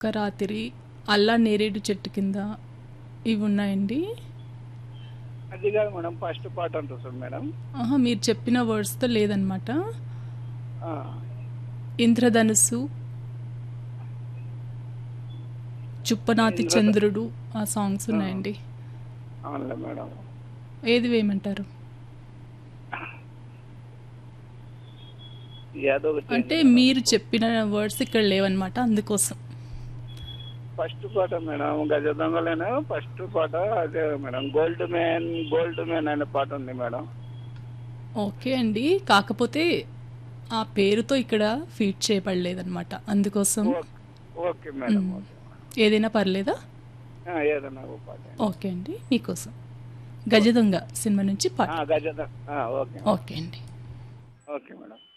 ఒక్క రాత్రి అల్లా నేరేడు చెట్టు కింద ఇవి ఉన్నాయండి అది కాదు మేడం ఫస్ట్ పార్ట్ అంతా సార్ మేడం ఆహా మీరు చెప్పిన వర్డ్స్తో లేదనమాట ఆ, ఇంద్రధనుస్సు చుప్పనాతి ఇంద్రధ- చంద్రుడు ఆ సాంగ్స్ ఉన్నాయండి అవునులే మేడం ఏది వేయమంటారు ఏదో ఒకటి అంటే మీరు చెప్పిన వర్డ్స్ ఇక్కడ లేవన్నమాట అందుకోసం ఫస్ట్ పాట మేడం గజ దొంగలేను ఫస్ట్ పాట అదే madam gold man gold man అనే పాట ఉంది మేడం ఓకే అండి కాకపోతే ఆ పేరుతో ఇక్కడ ఫీడ్ చేయబడలేదన్నమాట అందుకోసం okay okay madam hmm. Okay ఏదైనా పర్లేదా ఆ, ఏదైనా ఒక పాట ఓకే అండి మీకోసం గజ దొంగ సినిమా నుంచి పాట ఆ, గజ దొంగ ఆ, ఓకే ఓకే అండి ఓకే మేడం